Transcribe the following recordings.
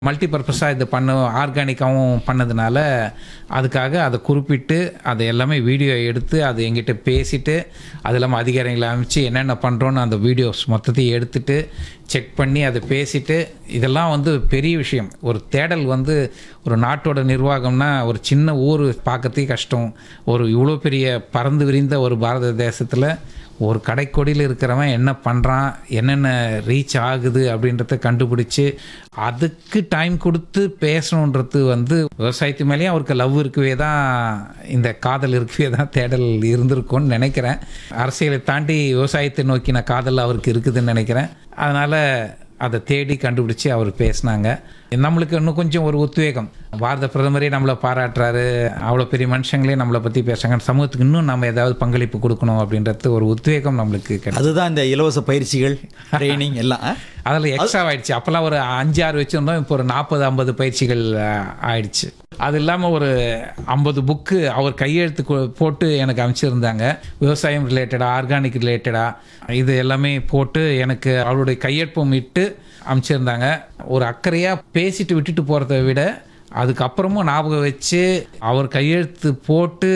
Multi பர்பஸாக இது பண்ண ஆர்கானிக்காகவும் பண்ணதுனால அதுக்காக அதை குறிப்பிட்டு அதை எல்லாமே வீடியோ எடுத்து அதை எங்கிட்ட பேசிட்டு அது இல்லாமல் அதிகாரிகளை அமைச்சு என்னென்ன பண்ணுறோன்னு அந்த வீடியோஸ் மொத்தத்தையும் எடுத்துட்டு செக் பண்ணி அதை பேசிட்டு இதெல்லாம் வந்து பெரிய விஷயம் ஒரு தேடல் வந்து ஒரு நாட்டோட நிர்வாகம்னா ஒரு சின்ன ஊர் பார்க்கறதுக்கே கஷ்டம் ஒரு இவ்வளோ பெரிய பறந்து விரிந்த ஒரு பாரத தேசத்தில் ஒரு கடைக்கொடியில் இருக்கிறவன் என்ன பண்ணுறான் என்னென்ன ரீச் ஆகுது அப்படின்றத கண்டுபிடிச்சி அதுக்கு டைம் கொடுத்து பேசணுன்றது வந்து விவசாயத்து மேலேயும் அவருக்கு லவ் இருக்கவே தான் இந்த காதல் இருக்கவே தான் தேடல் இருந்திருக்கும்னு நினைக்கிறேன் அரசியலை தாண்டி விவசாயத்தை நோக்கின காதல் அவருக்கு இருக்குதுன்னு நினைக்கிறேன் அதனால் அதை தேடி கண்டுபிடிச்சி அவர் பேசினாங்க நம்மளுக்கு இன்னும் கொஞ்சம் ஒரு உத்வேகம் பாரத பிரதமரே நம்மளை பாராட்டுறாரு அவ்வளோ பெரிய மனுஷங்களே நம்மளை பற்றி பேசுகிறாங்க சமூகத்துக்கு இன்னும் நம்ம ஏதாவது பங்களிப்பு கொடுக்கணும் அப்படின்றது ஒரு உத்வேகம் நம்மளுக்கு கிடைக்கும் அதுதான் இந்த இலவச பயிற்சிகள் ட்ரைனிங் எல்லாம் ஆ? அதில் எக்ஸ்ட்ரா ஆயிடுச்சு அப்போல்லாம் ஒரு அஞ்சு ஆறு வச்சுருந்தோம் இப்போ ஒரு நாற்பது ஐம்பது பயிற்சிகள் அஹ், ஆயிடுச்சு அது இல்லாமல் ஒரு ஐம்பது புக்கு அவர் கையெழுத்து கொ- போட்டு எனக்கு அமைச்சிருந்தாங்க விவசாயம் ரிலேட்டடாக ஆர்கானிக் ரிலேட்டடாக இது எல்லாமே போட்டு எனக்கு அவருடைய கையெழுப்பும் இட்டு அமைச்சிருந்தாங்க ஒரு அக்கறையாக பேசிட்டு விட்டுட்டு போகிறத விட அதுக்கப்புறமும் ஞாபகம் வச்சு அவர் கையெழுத்து போட்டு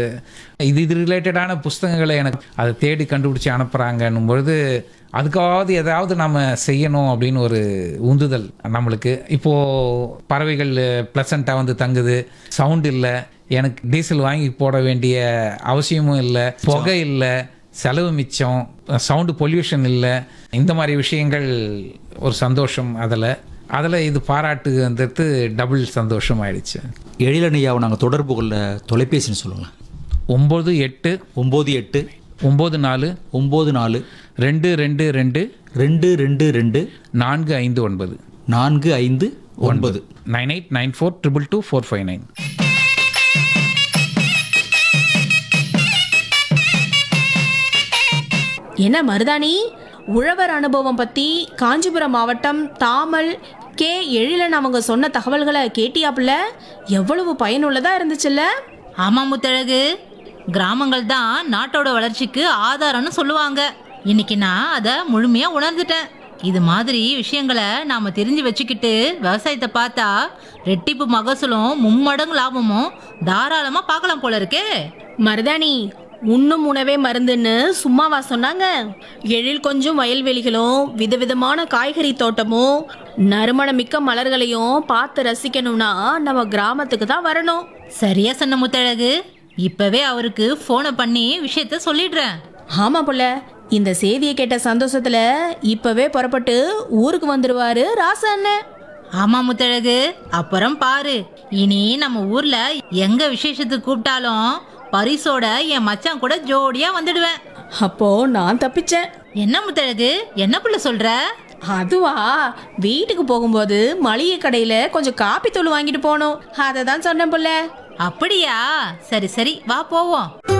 இது இது ரிலேட்டடான புஸ்தகங்களை எனக்கு அதை தேடி கண்டுபிடிச்சி அனுப்புகிறாங்கன்னும் பொழுது அதுக்காவது ஏதாவது நம்ம செய்யணும் அப்படின்னு ஒரு உந்துதல் நம்மளுக்கு இப்போது பறவைகள் ப்ளசண்ட்டாக வந்து தங்குது சவுண்ட் இல்லை எனக்கு டீசல் வாங்கி போட வேண்டிய அவசியமும் இல்லை புகை இல்லை செலவு மிச்சம் சவுண்டு பொல்யூஷன் இல்லை இந்த மாதிரி விஷயங்கள் ஒரு சந்தோஷம் அதில் அதில் இது பாராட்டுன்றது டபுள் சந்தோஷம் ஆயிடுச்சு எழிலனையாவை நாங்கள் தொடர்பு கொள்ள தொலைபேசின்னு சொல்லுங்களேன் ஒம்பது எட்டு ஒம்பது எட்டு ஒம்பது நாலு ஒம்பது நாலு ரெண்டு ரெண்டு ரெண்டு ரெண்டு ரெண்டு ரெண்டு நான்கு ஐந்து ஒன்பது நான்கு ஐந்து ஒன்பது nine eight nine four triple two four five nine என்ன மருதாணி உழவர் அனுபவம் பத்தி காஞ்சிபுரம் மாவட்டம் தாமல் கே எழிலன் அவங்க சொன்ன தகவல்களை கேட்டியாப்புல எவ்வளவு பயனுள்ளதா இருந்துச்சுல்ல ஆமா முத்தழகு கிராமங்கள் தான் நாட்டோட வளர்ச்சிக்கு ஆதாரம்னு சொல்லுவாங்க இன்னைக்கு நான் அதை முழுமையா உணர்ந்துட்டேன் இது மாதிரி விஷயங்களை நாம தெரிஞ்சு வச்சுக்கிட்டு விவசாயத்தை பார்த்தா ரெட்டிப்பு மகசூலும் மும்மடங்கு லாபமும் தாராளமா பார்க்கலாம் போல இருக்கே மருதாணி உண்ணும் உணவே மருந்துன்னு சும்மாவா சொன்னாங்க எழில் கொஞ்சம் வயல்வெளிகளும் விதவிதமான காய்கறி தோட்டமும் நறுமணமிக்க மலர்களையும் பார்த்து ரசிக்கணும்னா நம்ம கிராமத்துக்கு தான் வரணும் சரியா சொன்ன முத்தழகு இப்பவே அவருக்கு போனை பண்ணி விஷயத்த சொல்லிடுறேன் ஆமா புள்ள இந்த செய்தியை கேட்ட சந்தோஷத்துல இப்பவே புறப்பட்டு ஊருக்கு வந்துருவாரு ராசா அண்ணன் ஆமா முத்தழகு அப்புறம் பாரு இனி நம்ம ஊர்ல எங்க விசேஷத்துக்கு கூப்பிட்டாலும் பரிசோட என் மச்சான் கூட ஜோடியா வந்துடுவேன் அப்போ நான் தப்பிச்சேன் என்ன முத்தழகு என்ன புள்ள சொல்ற அதுவா வீட்டுக்கு போகும்போது மளிகை கடையில கொஞ்சம் காப்பி தூள் வாங்கிட்டு போனோம் அதை தான் சொன்னேன் புள்ள அப்படியா சரி சரி வா போவோம்